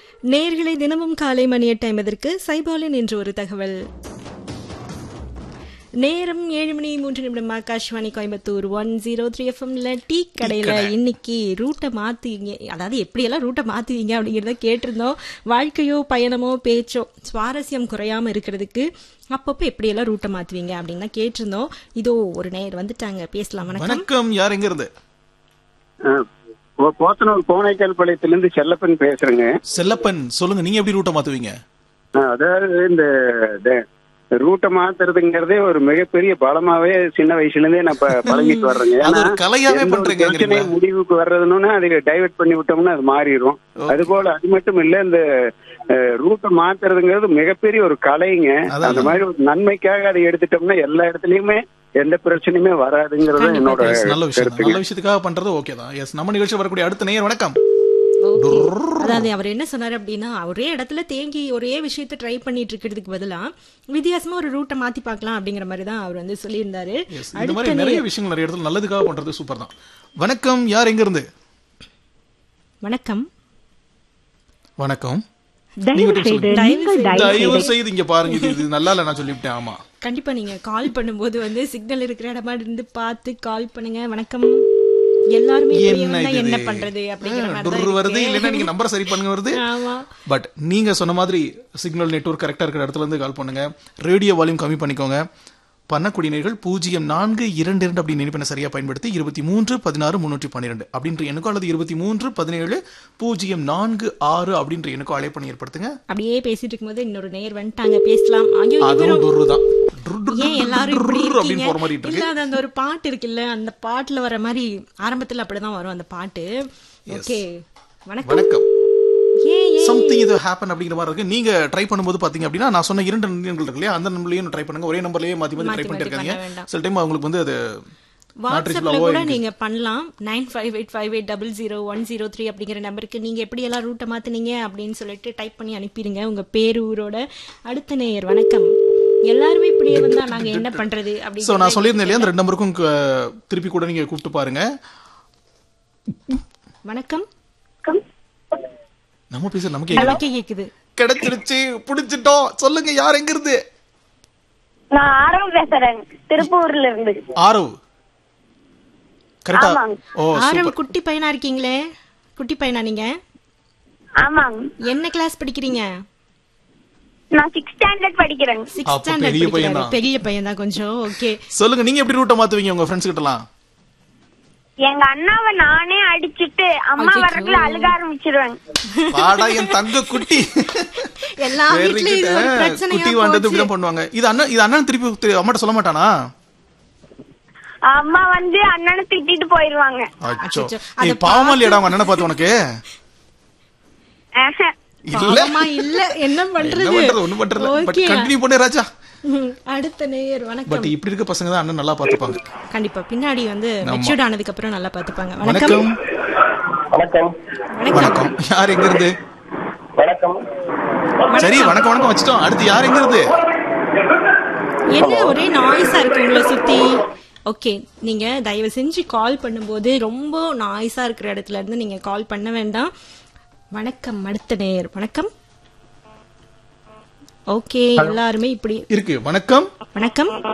நேர்களை தினமும் காலை மணி எட்டு ஐம்பதற்கு சைபாலின் என்று ஒரு தகவல் நேரம் ஏழு மணி மூன்று நிமிடம் Akashvani Coimbatore one zero three எஃப்எம்ல டீ கடையில இன்னைக்கு ரூட்டை மாத்துவீங்க அதாவது எப்படியெல்லாம் ரூட்டை மாத்துவீங்க அப்படிங்கிறத கேட்டிருந்தோம் வாழ்க்கையோ பயணமோ பேச்சோ சுவாரஸ்யம் குறையாம இருக்கிறதுக்கு அப்பப்போ எப்படியெல்லாம் ரூட்டை மாத்துவீங்க அப்படின்னு தான் கேட்டிருந்தோம் இதோ ஒரு நேர் வந்துட்டாங்க பேசலாம் வணக்கம் வணக்கம் யார் எங்க இருந்து அஹ், போ- போத்தனூர் கோனைக்கல் பாளையத்திலிருந்து செல்லப்பன் பேசுறேங்க செல்லப்பன் சொல்லுங்க நீங்க எப்படி ரூட்டை மாத்துவீங்க அஹ், அதாவது இந்த ட- ரூட்டை மாத்துறதுங்கிறதே ஒரு மிகப்பெரிய பலமாவே சின்ன வயசுல இருந்தே நான் ப- பழகிட்டு வர்றேங்க அது ஏன்னா, ஒரு கலையாவே எந்த ஒரு பண்றீங்கங்கிறீங்களா? பிரச்சனை முடிவுக்கு வர்றதுன்னு அதை டைவர்ட் பண்ணி விட்டோம்னா அது மாறிடும் அது போல அது மட்டும் இல்ல இந்த ரூட்டை மாத்துறதுங்கிறது மிகப்பெரிய ஒரு கலைங்க அதான். அந்த மாதிரி ஒரு நன்மைக்காக அதை எடுத்துட்டோம்னா எல்லா இடத்துலயுமே எந்த பிரச்சனையுமே வராதுங்கிறது என்னோட Yes, நல்ல விஷயம் தான். கருத்துங்க நல்ல விஷயத்துக்காக பண்றது ஓகே தான் எஸ் நம்ம நிகழ்ச்சி வரக்கூடிய அடுத்த நேயர் வணக்கம் ஓகே அதாவது அவர் என்ன சொன்னாரு அப்படின்னா ஒரே இடத்துல தேங்கி ஒரே விஷயத்த ட்ரை பண்ணிட்டு இருக்கிறதுக்கு பதிலா வித்தியாசமா ஒரு ரூட்டை மாத்தி பார்க்கலாம் அப்படிங்கிற மாதிரி தான் அவர் வந்து சொல்லியிருந்தாரு எஸ் இந்த மாதிரி நிறைய விஷயங்கள் நிறைய இடத்துல நல்லதுக்காக பண்றது சூப்பர் தான் வணக்கம் யார் எங்க இருந்து வணக்கம் வணக்கம் தயவு செய்து நீங்கள் டயல் தயவு செய்து இங்க பாருங்க இது இது நல்லா இல்ல நான் சொல்லிவிட்டேன் ஆமா கண்டிப்பா நீங்க கால் பண்ணும்போது வந்து சிக்னல் இருக்கிற இடமா இருந்து பார்த்து கால் பண்ணுங்க வணக்கம் எல்லாருமே இப்படியே என்ன வந்தா இது என்ன பண்றது அப்படிங்கிற ஆ, மாதிரி டுர்ரு தான் வருது இருக்கு. இல்லைன்னா நீங்க நம்பர் சரி பண்ணுங்க வருது ஆமா பட் நீங்க சொன்ன மாதிரி சிக்னல் நெட்வொர்க் கரெக்டா இருக்கிற இடத்துல இருந்து கால் பண்ணுங்க ரேடியோ வால்யூம் கம்மி பண்ணிக்கோங்க பண்ணக்கூடியவர்கள் பூஜ்ஜியம் நான்கு இரண்டு இரண்டு அப்படின்னு நினைப்பனை சரியா பயன்படுத்தி இருபத்தி மூன்று பதினாறு முன்னூற்றி பன்னிரெண்டு அப்படின்ற எண்ணுக்கோ அல்லது இருபத்தி மூன்று பதினேழு பூஜ்ஜியம் நான்கு ஆறு அப்படின்ற எண்ணுக்கோ அழைப்பணி ஏற்படுத்துங்க அப்படியே பேசிட்டு இருக்கும்போது இன்னொரு நேர் வந்துட்டாங்க பேசலாம் ஐயோ அதுவும் இவரும் துர்ரு தான் டுர் டுர் ஏன் எல்லாரும் இப்படி டுர் அப்படின்னு போற மாதிரி இருக்கீங்க இருக்கு இல்ல அது அந்த ஒரு பாட்டு இருக்குல்ல அந்த பாட்டுல வர மாதிரி ஆரம்பத்துல அப்படிதான் வரும் அந்த பாட்டு ஓகே வணக்கம் வணக்கம் ஏன் ஏன் சம்திங் இது ஹேப்பன் அப்படிங்கிற மாதிரி இருக்கு நீங்க ட்ரை பண்ணும்போது பாத்தீங்க அப்படின்னா நான் சொன்ன இரண்டு நம்பர்கள் இருக்கு இல்லையா அந்த நம்பர்லயும் ட்ரை பண்ணுங்க ஒரே நம்பர்லயே மாத்தி மாத்தி ட்ரை மாத்தி பண்ணிட்டு மாத்தி இருக்காங்க பண்ண வேண்டாம். சில டைம் அவங்களுக்கு வந்து அது வாட்ஸ்அப்ல கூட நீங்க பண்ணலாம் nine five eight five eight double zero one zero three அப்படிங்கிற நம்பருக்கு நீங்க எப்படி எல்லாம் ரூட்டை மாத்துனீங்க அப்படின்னு சொல்லிட்டு டைப் பண்ணி அனுப்பிடுங்க உங்க பேரு ஊரோட அடுத்த நேயர் வணக்கம் எல்லாருமே இப்படியே வந்தா நாங்க என்ன பண்றது சோ நான் அப்படி சொல்லியிருந்தேன் இல்லையா அந்த ரெண்டு நம்பருக்கும் க- திருப்பி கூட நீங்க கூப்பிட்டு பாருங்க வணக்கம் நம்ம பேச நமக்கு எனக்கே கேக்குது கிடைச்சிருச்சு புடிச்சிட்டோம் சொல்லுங்க யார் எங்க இருந்து நான் ஆரம்பம் பேசுறேன் திருப்பூர்ல இருந்து ஆரவ் கரெக்டா ஆமாங்க. ஓ ஆரம் சூப்பர் குட்டி பையனா இருக்கீங்களே குட்டி பையனா நீங்க ஆமாங்க என்ன கிளாஸ் படிக்கிறீங்க நான் சிக்ஸ் ஸ்டாண்டர்ட் படிக்கிறேன் சிக்ஸ் அப்ப ஸ்டாண்டர்ட் பெரிய படிக்கிறாரு பையன்தான். பெரிய பையன் தான் கொஞ்சம் ஓகே சொல்லுங்க நீங்க எப்படி ரூட்டை மாத்துவீங்க உங்க ஃப்ரெண்ட்ஸ் கிட்டலாம் எங்க அண்ணாவை நானே அடிச்சிட்டு அம்மா அச்சச்சோ. வரக்குள்ள அழுக ஆரம்பிச்சிருவேன் பாடா என் தங்க குட்டி எல்லா Very வீட்லயும் இது good. ஒரு ஆ, பிரச்சனையா குட்டி வாழ்ந்தது போச்சு. இப்படிதான் பண்ணுவாங்க இது அண்ணன் இது அண்ணன் திருப்பி திரு- அம்மாட்ட சொல்ல மாட்டானா அம்மா வந்து அண்ணனை திட்டிட்டு போயிருவாங்க அச்சோ அச்சச்சோ. நீ அதை பாவமா இல்லையாடா உங்க அண்ணனை பார்த்து உனக்கு ஆஹா. இல்ல பாவமா இல்ல என்ன என்ன பண்றது பண்றது ஒண்ணும் பண்றது பட் Okay. கண்டினியூ பண்ணு ராஜா ம், அடுத்த நேயர் வணக்கம் பட் இப்படி இருக்க பசங்க தான் அண்ணன் நல்லா பாத்துப்பாங்க கண்டிப்பா பின்னாடி வந்து மெச்சூர்ட் ஆனதுக்கு அப்புறம் நல்லா பாத்துப்பாங்க வணக்கம் வணக்கம் வணக்கம் வணக்கம் யார் எங்க இருந்து வணக்கம் சரி வணக்கம் வணக்கம் வச்சிட்டோம் அடுத்து யார் எங்க இருந்து என்ன ஒரே நாய்ஸா இருக்கு உங்களை சுத்தி ஓகே நீங்க தயவு செஞ்சு கால் பண்ணும்போது ரொம்ப நாய்ஸா இருக்கிற இடத்துல இருந்து நீங்க கால் பண்ண வேண்டாம் வணக்கம் அடுத்த நேயர் வணக்கம் ஓகே எல்லாருமே இப்படி இருக்கு வணக்கம் வணக்கம்